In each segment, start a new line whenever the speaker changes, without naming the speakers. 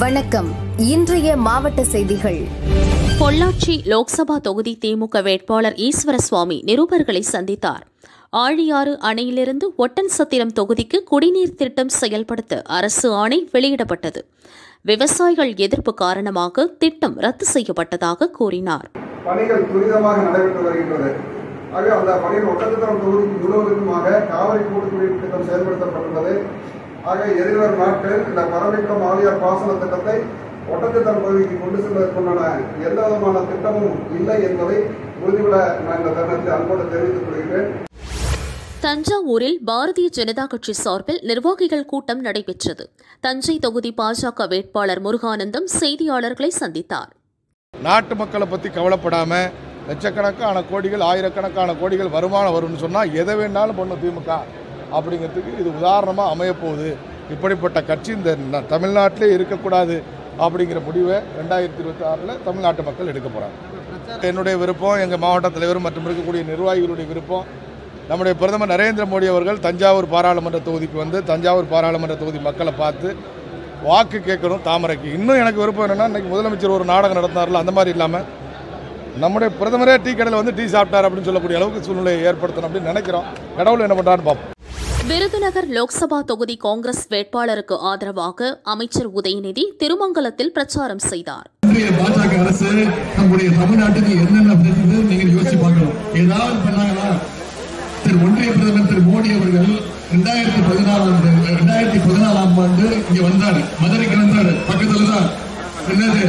வணக்கம் இன்றைய மாவட்ட செய்திகள்
பொள்ளாச்சி லோக்சபா தொகுதி திமுக வேட்பாளர் ஈஸ்வர சுவாமி நிருபர்களை சந்தித்தார் ஆழியாறு அணையிலிருந்து ஒட்டன்சத்திரம் தொகுதிக்கு குடிநீர் திட்டம் செயல்படுத்த அரசு ஆணை வெளியிடப்பட்டது விவசாயிகள் எதிர்ப்பு காரணமாக திட்டம் ரத்து செய்யப்பட்டதாக கூறினார்
பணிகள் துரிதமாக நடைபெற்று வருகின்றது ஆக அந்த பணிகள் ஒட்டச்சத்திரம் தொகுதி முழுவதற்குமாக காவிரி கூட்டு குடிநீர் திட்டம் செயல்படுத்தப்பட்டுள்ளது ஆக எதிர்வரும் நாட்களில் இந்த பரமிக்கம் ஆலியார் பாசன திட்டத்தை ஒட்டச்சத்திரம் பகுதிக்கு கொண்டு செல்வதற்குண்டான எந்த விதமான திட்டமும் இல்லை என்பதை உறுதிபட நான் இந்த தருணத்தில் அன்போடு தெரிவித்துக் கொள்கிறேன்
தஞ்சாவூரில் பாரதிய ஜனதா கட்சி சார்பில் நிர்வாகிகள் கூட்டம் நடைபெற்றது தஞ்சை தொகுதி பாஜக வேட்பாளர் முருகானந்தம் செய்தியாளர்களை சந்தித்தார்
நாட்டு மக்களை பற்றி கவலைப்படாமல் லட்சக்கணக்கான கோடிகள் ஆயிரக்கணக்கான கோடிகள் வருமானம் வரும்னு சொன்னால் எதை வேணாலும் பண்ணும் திமுக அப்படிங்கிறதுக்கு இது உதாரணமாக அமையப்போகுது இப்படிப்பட்ட கட்சி இந்த ந- தமிழ்நாட்டிலே இருக்கக்கூடாது அப்படிங்கிற முடிவை ரெண்டாயிரத்தி இருபத்தி ஆறில் தமிழ்நாட்டு மக்கள் எடுக்க போகிறாங்க என்னுடைய விருப்பம் எங்கள் மாவட்ட தலைவர் மற்றும் இருக்கக்கூடிய நிர்வாகிகளுடைய விருப்பம் நம்முடைய பிரதமர் நரேந்திர மோடி அவர்கள் தஞ்சாவூர் பாராளுமன்ற தொகுதிக்கு வந்து தஞ்சாவூர் பாராளுமன்ற தொகுதி மக்களை பார்த்து வாக்கு கேட்கணும் தாமரைக்கு இன்னும் எனக்கு விருப்பம் என்னன்னா இன்னைக்கு முதலமைச்சர் ஒரு நாடகம் நடத்தினார்ல அந்த மாதிரி இல்லாமல் நம்முடைய பிரதமரே டீ கடையில் வந்து டீ சாப்பிட்டார் அப்படின்னு சொல்லக்கூடிய அளவுக்கு சூழ்நிலையை ஏற்படுத்தணும் அப்படின்னு நினைக்கிறோம் கடவுள் என்ன பண்ணுறான்னு பார்ப்போம்
விருதுநகர் லோக்சபா தொகுதி காங்கிரஸ் வேட்பாளருக்கு ஆதரவாக அமைச்சர் உதயநிதி திருமங்கலத்தில் பிரச்சாரம் செய்தார்
இன்றைய பாஜக அரசு நம்முடைய தமிழ்நாட்டுக்கு என்னென்ன செஞ்சது நீங்க யோசிச்சு பார்க்கணும் ஏதாவது பண்ணாங்களா திரு ஒன்றிய பிரதமர் திரு மோடி அவர்கள் ரெண்டாயிரத்தி பதினாலாம் ரெண்டாயிரத்தி பதினாலாம் ஆண்டு இங்க வந்தாரு மதுரைக்கு வந்தாரு பக்கத்துல தான் என்னது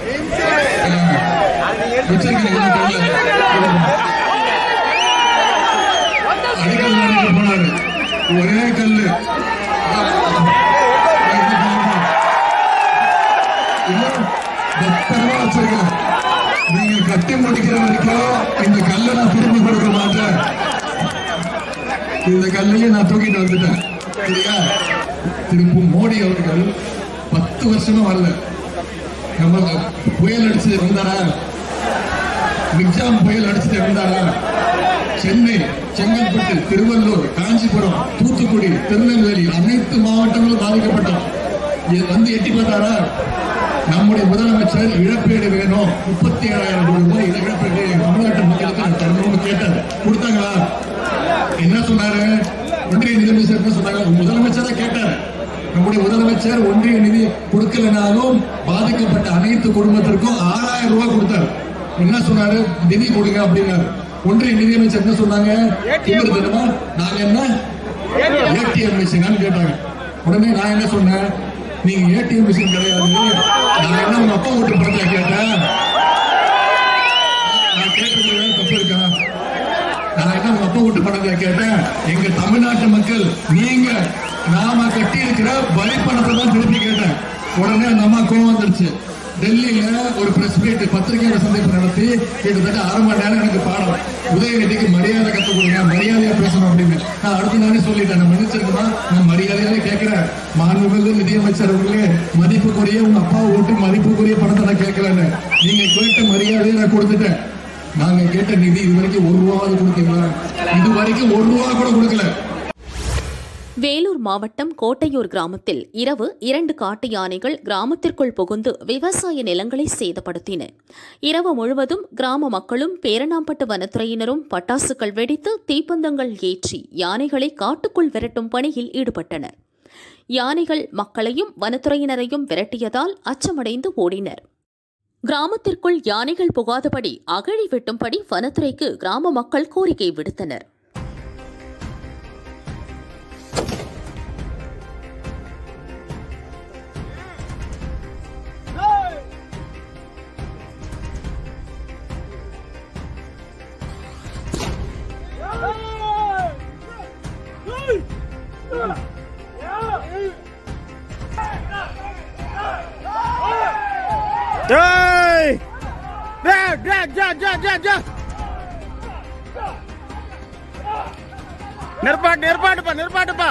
அஹ், வச்சிருக்கீங்க கையில. அடிக்கல் நாட்டுக்கு போனாரு ஒரே கல்லு இன்னும் பத்திரமா வச்சிருக்கேன் நீங்க கட்டி முடிக்கிற வரைக்கும் இந்த கல்லை நான் திரும்பி கொடுக்க மாட்டேன் இந்த கல்லையும் நான் தூக்கிட்டு வந்துட்டேன் சரியா திரும்ப மோடி அவர்கள் பத்து வருஷமா வரல நம்ம புயல் அடிச்சு இருந்தாரா மிக்ஜாம் புயல் அடிச்சுட்டு இருந்தாரா சென்னை செங்கல்பட்டு திருவள்ளூர் காஞ்சிபுரம் தூத்துக்குடி திருநெல்வேலி அனைத்து மாவட்டங்களும் பாதிக்கப்பட்டோம் இது வந்து எட்டி பார்த்தாரா நம்முடைய முதலமைச்சர் இழப்பீடு வேணும் முப்பத்தி ஏழாயிரம் கோடி ரூபாய் இழ- இழப்பீடு தமிழ்நாட்டு மக்களுக்கு நான் தரணும்னு கேட்டார் கொடுத்தாங்களா என்ன சொன்னாரு ஒன்றிய நிதியமைச்சர் என்ன சொன்னாங்க முதலமைச்சர் தான் கேட்டார் நம்முடைய முதலமைச்சர் ஒன்றிய நிதி கொடுக்கலனாலும் பாதிக்கப்பட்ட அனைத்து குடும்பத்திற்கும் ஆறாயிரம் ரூபாய் கொடுத்தார் என்ன சொன்னாரு நிதி கொடுங்க அப்படின்னாரு ஒன்றிய நிதியமைச்சர் என்ன சொன்னாங்க திமிரு தினமா நாங்க என்ன ஏடிஎம் மிஷினான்னு கேட்டாங்க உடனே நான் என்ன சொன்னேன் நீங்க ஏடிஎம் மிஷின் கிடையாது நான் என்ன உங்க அப்பா வீட்டு படத்தை கேட்டேன் நான் கேட்டதுல தப்பு இருக்கா நான் என்ன உங்க அப்பா வீட்டு பணத்தை கேட்டேன் எங்க தமிழ்நாட்டு மக்கள் நீங்க நாம கட்டி இருக்கிற வரி பணத்தை தான் திருப்பி கேட்டேன் உடனே அந்த அம்மா கோவம் வந்துருச்சு டெல்லியில ஒரு பிரஸ் மீட் பத்திரிகையாளர் சந்திப்பு நடத்தி கிட்டத்தட்ட அரை மணி நேரம் எனக்கு பாடம் உதயநிதிக்கு மரியாதை கற்றுக் கொடுங்க மரியாதையா பேசணும் அப்படின்னு நான் அடுத்த நாளே சொல்லிட்டேன் நான் மன்னிச்சிருக்கமா நான் மரியாதையாவே கேட்கிறேன் மாண்புமிகு நிதியமைச்சர் அவர்களே மதிப்புக்குரிய உங்க அப்பா ஓட்டு மதிப்புக்குரிய பணத்தை நான் கேட்கலன்னு நீங்க கேட்ட மரியாதையை நான் கொடுத்துட்டேன் நாங்க கேட்ட நிதி இது வரைக்கும் ஒரு ரூபாவது கொடுத்தீங்களா இது வரைக்கும் ஒரு ரூபா கூட கொடுக்கல
வேலூர் மாவட்டம் கோட்டையூர் கிராமத்தில் இரவு இரண்டு காட்டு யானைகள் கிராமத்திற்குள் புகுந்து விவசாய நிலங்களை சேதப்படுத்தின இரவு முழுவதும் கிராம மக்களும் பேரணாம்பட்டு வனத்துறையினரும் பட்டாசுகள் வெடித்து தீப்பந்தங்கள் ஏற்றி யானைகளை காட்டுக்குள் விரட்டும் பணியில் ஈடுபட்டனர் யானைகள் மக்களையும் வனத்துறையினரையும் விரட்டியதால் அச்சமடைந்து ஓடினர் கிராமத்திற்குள் யானைகள் புகாதபடி அகழி வெட்டும்படி வனத்துறைக்கு கிராம மக்கள் கோரிக்கை விடுத்தனர்
டேய் டேய் டேய் டேய் டேய் டேய் டேய் நிற்பாட்டு நிற்பாட்டுப்பா நிற்பாட்டுப்பா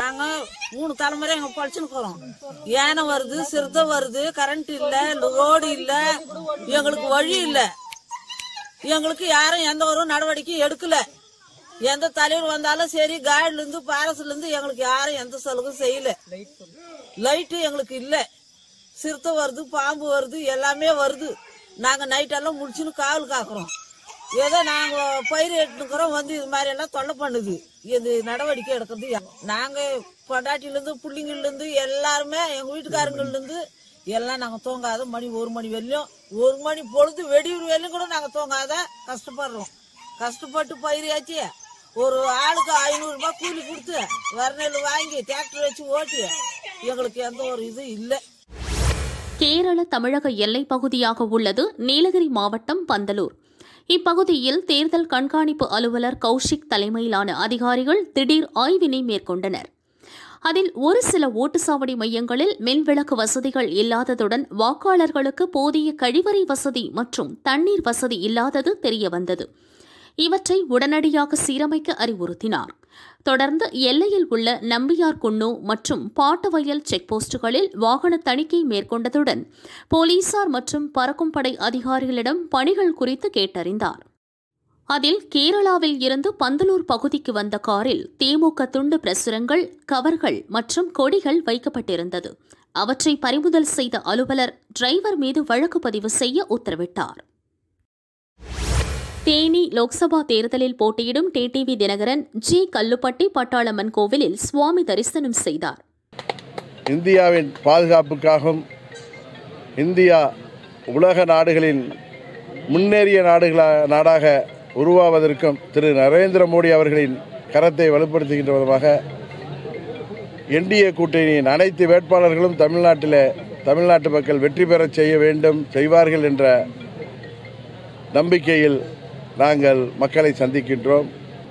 நாங்க மூணு தலைமுறை எங்க பழிச்சுன்னு இருக்கிறோம் யானை வருது சிறுத்தை வருது கரண்ட் இல்ல ரோடு இல்ல எங்களுக்கு வழி இல்ல எங்களுக்கு யாரும் எந்த ஒரு நடவடிக்கையும் எடுக்கல எந்த தலைவர் வந்தாலும் சரி காடில இருந்து பாரஸ்ல இருந்து எங்களுக்கு யாரும் எந்த சலுகையும் செய்யல லைட்டு எங்களுக்கு இல்ல சிறுத்தை வருது பாம்பு வருது எல்லாமே வருது நாங்க நைட் எல்லாம் முடிச்சுன்னு காவல் காக்குறோம் ஏதோ நாங்க பயிர் எடுத்துக்கிறோம் வந்து இது மாதிரி எல்லாம் தொல்லை பண்ணுது இது நடவடிக்கை எடுக்கிறது யா- நாங்க பொண்டாட்டில இருந்து பிள்ளைங்கள்ல இருந்து எல்லாருமே எங்க வீட்டுக்காரங்கள்ல இருந்து எல்லாம் நாங்க தூங்காத மணி ஒரு மணி வரையும் ஒரு மணி பொழுது வெடியூர் வரையும் கூட நாங்க தூங்காத கஷ்டப்படுறோம் கஷ்டப்பட்டு பயிராச்சு ஒரு ஆளுக்கு ஐநூறு ரூபாய் கூலி கொடுத்து வரநெல் வாங்கி டிராக்டர் வச்சு ஓட்டி எங்களுக்கு எந்த ஒரு இது இல்லை
கேரள தமிழக எல்லைப் பகுதியாக உள்ளது நீலகிரி மாவட்டம் பந்தலூர் இப்பகுதியில் தேர்தல் கண்காணிப்பு அலுவலர் கௌஷிக் தலைமையிலான அதிகாரிகள் திடீர் ஆய்வினை மேற்கொண்டனர் அதில் ஒரு சில ஓட்டுச்சாவடி மையங்களில் மின்விளக்கு வசதிகள் இல்லாததுடன் வாக்காளர்களுக்கு போதிய கழிவறை வசதி மற்றும் தண்ணீர் வசதி இல்லாதது தெரியவந்தது இவற்றை உடனடியாக சீரமைக்க அறிவுறுத்தினார் தொடர்ந்து எல்லையில் உள்ள நம்பியார் குன்னு மற்றும் பாட்டவயல் செக் போஸ்டுகளில் வாகன தணிக்கை மேற்கொண்டதுடன் போலீசார் மற்றும் பறக்கும் படை அதிகாரிகளிடம் பணிகள் குறித்து கேட்டறிந்தார் அதில் கேரளாவில் இருந்து பந்தலூர் பகுதிக்கு வந்த காரில் திமுக துண்டு பிரசுரங்கள் கவர்கள் மற்றும் கொடிகள் வைக்கப்பட்டிருந்தது அவற்றை பறிமுதல் செய்த அலுவலர் டிரைவர் மீது வழக்கு பதிவு செய்ய உத்தரவிட்டார் தேனி லோக்சபா தேர்தலில் போட்டியிடும் டிடிவி தினகரன் ஜி கல்லுப்பட்டி பட்டாளம்மன் கோவிலில் சுவாமி தரிசனம் செய்தார்
இந்தியாவின் பாதுகாப்புக்காகவும் இந்தியா உலக நாடுகளின் முன்னேறிய நாடுகளா நாடாக உருவாவதற்கும் திரு நரேந்திர மோடி அவர்களின் கரத்தை வலுப்படுத்துகின்ற விதமாக என்டிஏ கூட்டணியின் அனைத்து வேட்பாளர்களும் தமிழ்நாட்டில் தமிழ்நாட்டு மக்கள் வெற்றி பெறச் செய்ய வேண்டும் செய்வார்கள் என்ற நம்பிக்கையில் நாங்கள் மக்களை சந்திக்கின்றோம்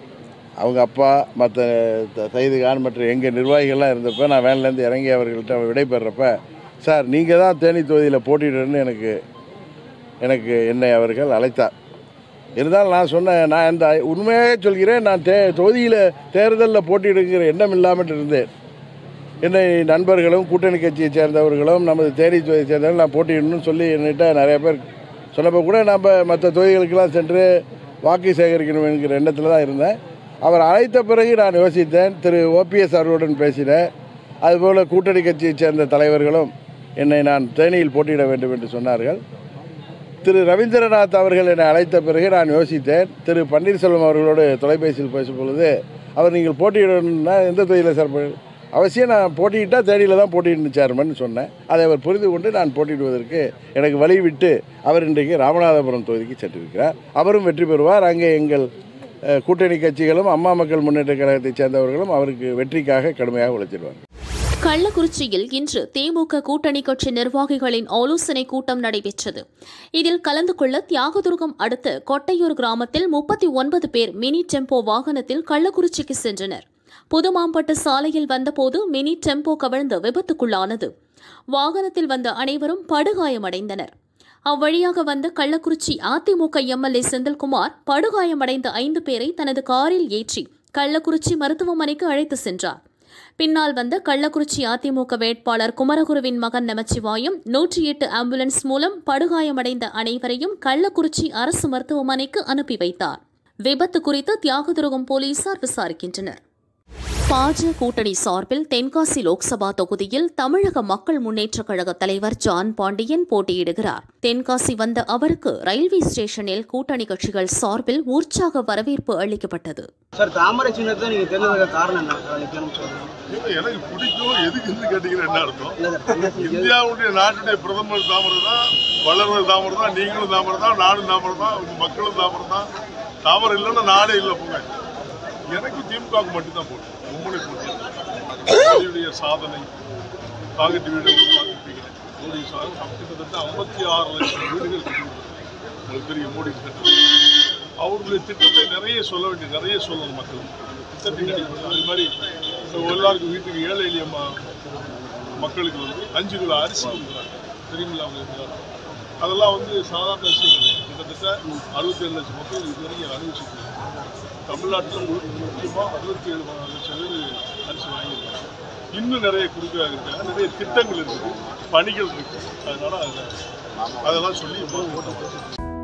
அவங்க அப்பா மற்ற சைது கான் மற்ற எங்கள் நிர்வாகிகள்லாம் இருந்தப்போ நான் வேன்லேருந்து இறங்கி அவர்கள்ட்ட விடைபெறப்ப சார் நீங்கள் தான் தேனி தொகுதியில் போட்டியிடணும்னு எனக்கு எனக்கு என்னை அவர்கள் அழைத்தார் இருந்தாலும் நான் சொன்னேன் நான் இந்த உண்மையாக சொல்கிறேன் நான் தே தொகுதியில் தேர்தலில் போட்டியிடுங்கிற எண்ணம் இல்லாமல் இருந்தேன் என்னை நண்பர்களும் கூட்டணி கட்சியை சேர்ந்தவர்களும் நமது தேனி தொகுதியை சேர்ந்தவர்கள் நான் போட்டியிடணும்னு சொல்லி என்கிட்ட நிறைய பேர் சொன்னப்போ கூட நம்ம மற்ற தொகுதிகளுக்கெல்லாம் சென்று வாக்கு சேகரிக்கணும் என்கிற எண்ணத்தில் தான் இருந்தேன் அவர் அழைத்த பிறகு நான் யோசித்தேன் திரு ஓபிஎஸ் அவர்களுடன் பேசினேன் அதுபோல் கூட்டணி கட்சியைச் சேர்ந்த தலைவர்களும் என்னை நான் தேனியில் போட்டியிட வேண்டும் என்று சொன்னார்கள் திரு ரவீந்திரநாத் அவர்கள் என்னை அழைத்த பிறகு நான் யோசித்தேன் திரு பன்னீர்செல்வம் அவர்களோடு தொலைபேசியில் பேசும் பொழுது அவர் நீங்கள் போட்டியிடணும்னா எந்த தொகுதியில் சார் போ- அவசியம் நான் போட்டியிட்டால் தேனியில் தான் போட்டியிடணும் சேர்மன் சொன்னேன் அதை அவர் புரிந்து கொண்டு நான் போட்டியிடுவதற்கு எனக்கு வழி விட்டு அவர் இன்றைக்கு ராமநாதபுரம் தொகுதிக்கு சென்றிருக்கிறார் அவரும் வெற்றி பெறுவார் அங்கே எங்கள் அஹ், கூட்டணி கட்சிகளும் அம்மா மக்கள் முன்னேற்ற கழகத்தைச் சேர்ந்தவர்களும் அவருக்கு வெற்றிக்காக கடுமையாக உழைச்சிடுவார்
கள்ளக்குறிச்சியில் இன்று திமுக கூட்டணி கட்சி நிர்வாகிகளின் ஆலோசனை கூட்டம் நடைபெற்றது இதில் கலந்து கொள்ள தியாகதுர்கம் அடுத்த கொட்டையூர் கிராமத்தில் முப்பத்தி ஒன்பது பேர் மினி டெம்போ வாகனத்தில் கள்ளக்குறிச்சிக்கு சென்றனர் புதுமாம்பட்டு சாலையில் வந்தபோது மினி டெம்போ கவிழ்ந்து விபத்துக்குள்ளானது வாகனத்தில் வந்த அனைவரும் படுகாயமடைந்தனர் அவ்வழியாக வந்த கள்ளக்குறிச்சி அதிமுக எம்எல்ஏ செந்தில்குமார் படுகாயமடைந்த ஐந்து பேரை தனது காரில் ஏற்றி கள்ளக்குறிச்சி மருத்துவமனைக்கு அழைத்து சென்றார் பின்னால் வந்த கள்ளக்குறிச்சி அதிமுக வேட்பாளர் குமரகுருவின் மகன் நமச்சிவாயம் நூற்றி எட்டு ஆம்புலன்ஸ் மூலம் படுகாயமடைந்த அனைவரையும் கள்ளக்குறிச்சி அரசு மருத்துவமனைக்கு அனுப்பி வைத்தார் விபத்து குறித்து தியாகதுருகம் போலீசார் விசாரிக்கின்றனர் பாஜ கூட்டணி சார்பில் தென்காசி லோக்சபா தொகுதியில் தமிழக மக்கள் முன்னேற்றக் கழக தலைவர் ஜான் பாண்டியன் போட்டியிடுகிறார் தென்காசி வந்த அவருக்கு ரயில்வே ஸ்டேஷனில் கூட்டணி கட்சிகள் சார்பில் உற்சாக வரவேற்பு அளிக்கப்பட்டது
சார் தாமரை சின்னத்தை நீங்க தேர்ந்தெடுக்க காரணம் என்ன அதை கேளுங்க சொல்லுங்க.
இல்ல, எனக்கு பிடிக்கும் எதுக்கு இருந்து கேட்டீங்கன்னா என்ன அர்த்தம்
இல்ல சார் தங்கச்சி
இந்தியாவுடைய நாட்டுடைய பிரதமர் தாமரை தான் வளர்வர் தாமரை தான் நீங்களும் தாமரை தான் நானும் தாமரை தான் உங்க மக்களும் தாமரை தான் தாமரை இல்லைன்னா நாடே இல்லை போங்க எனக்கு திமுகவுக்கு மட்டும்தான் போட்டு உங்களை போட்டு மோடியுடைய சாதனை தாங்கட்டு வீடு பார்த்துருப்பீங்க மோடி சாதனை கிட்டத்தட்ட ஐம்பத்தி ஆறு லட்சம் வீடுகள் கட்டியிருக்காங்க. உங்களுக்கு தெரியும் மோடி திட்டம் அவர்களுடைய திட்டத்தை நிறைய சொல்ல வேண்டிய நிறைய சொல்லணும் மக்கள் திட்டத்தின் அடிப்படையில் அது மாதிரி இப்போ எல்லாருக்கும் வீட்டுக்கு ஏழை எளிய ம- மக்களுக்கு வந்து அஞ்சு கிலோ அரிசி கொடுக்குறாங்க தெரியுங்களா அவங்க அதெல்லாம் வந்து சாதாரண விஷயம் கிடையாது கிட்டத்தட்ட அறுபத்தேழு லட்சம் மக்கள் இதுவரைக்கும் அனுபவிச்சிருக்காங்க தமிழ்நாட்டில் முக்கியமாக அறுபத்தி ஏழு லட்சம் பேர் அரிசி வாங்கியிருக்காங்க
இன்னும் நிறைய கொடுக்குறாங்க இருக்காங்க நிறைய திட்டங்கள் இருக்குது பணிகள் இருக்கு அதனால அதை அதெல்லாம் சொல்லி இப்போ ஓட்டு போட்டு